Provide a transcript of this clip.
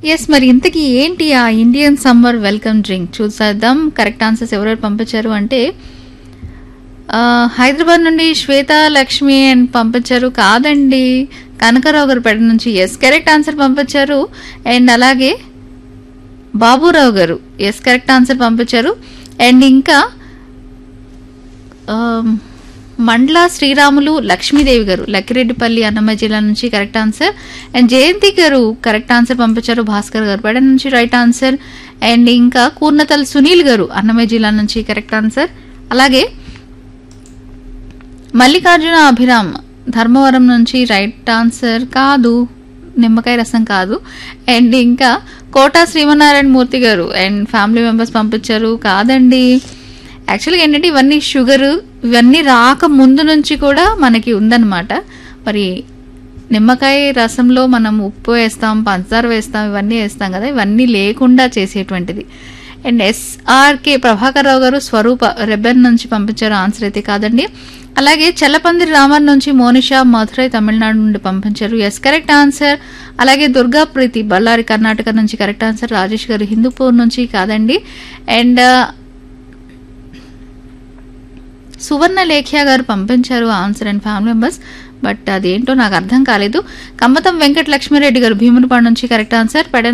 yes మరి ఇంతకీ ఏంటి ఆ ఇండియన్ సమ్మర్ వెల్కమ్ డ్రింక్ చూసేద్దాం కరెక్ట్ ఆన్సర్స్ ఎవరెవరు పంపించారు అంటే ఆ, హైదరాబాద్ నుండి శ్వేత లక్ష్మి అని పంపించారు కాదండి కనకరావు గారు పెడ నుంచి ఎస్ కరెక్ట్ ఆన్సర్ పంపించారు అండ్ అలాగే Baburao garu yes correct answer పంపించారు అండ్ ఇంకా ఆమ్, మండల శ్రీరాములు లక్ష్మీదేవి గారు లక్కిరెడ్డిపల్లి అన్నమయ్య జిల్లా నుంచి కరెక్ట్ ఆన్సర్ అండ్ జయంతి గారు కరెక్ట్ ఆన్సర్ పంపించారు భాస్కర్ గారు పేడ నుంచి రైట్ ఆన్సర్ అండ్ ఇంకా కూర్నతల్ సునీల్ గారు అన్నమయ్య జిల్లా నుంచి కరెక్ట్ ఆన్సర్ అలాగే మల్లికార్జున అభిరామ్ ధర్మవరం నుంచి రైట్ ఆన్సర్ కాదు నిమ్మకాయ రసం కాదు అండ్ ఇంకా కోటా శ్రీమనారాయణ మూర్తి గారు అండ్ ఫ్యామిలీ మెంబర్స్ పంపించారు కాదండి యాక్చువల్గా ఏంటంటే ఇవన్నీ షుగర్ ఇవన్నీ రాక ముందు నుంచి కూడా మనకి ఉందన్నమాట మరి నిమ్మకాయ రసంలో మనం ఉప్పు వేస్తాం పంచదార వేస్తాం ఇవన్నీ వేస్తాం కదా ఇవన్నీ లేకుండా చేసేటువంటిది అండ్ ఎస్ఆర్కే ప్రభాకర్ రావు గారు స్వరూప రెబెన్ నుంచి పంపించారు ఆన్సర్ అయితే కాదండి అలాగే చెల్లపందిరి రామన్ నుంచి మోనిషా మధురై తమిళనాడు నుండి పంపించారు ఎస్ కరెక్ట్ ఆన్సర్ అలాగే దుర్గా ప్రీతి బళ్ళారి కర్ణాటక నుంచి కరెక్ట్ ఆన్సర్ రాజేష్ గారు హిందూపూర్ నుంచి కాదండి అండ్ సువర్ణ లేఖ్య గారు పంపించారు answer and family members but అదేంటో నాకు అర్థం కాలేదు కమ్మతం వెంకట లక్ష్మీరెడ్డి గారు భీమునిపాడు నుంచి కరెక్ట్ ఆన్సర్ పెడ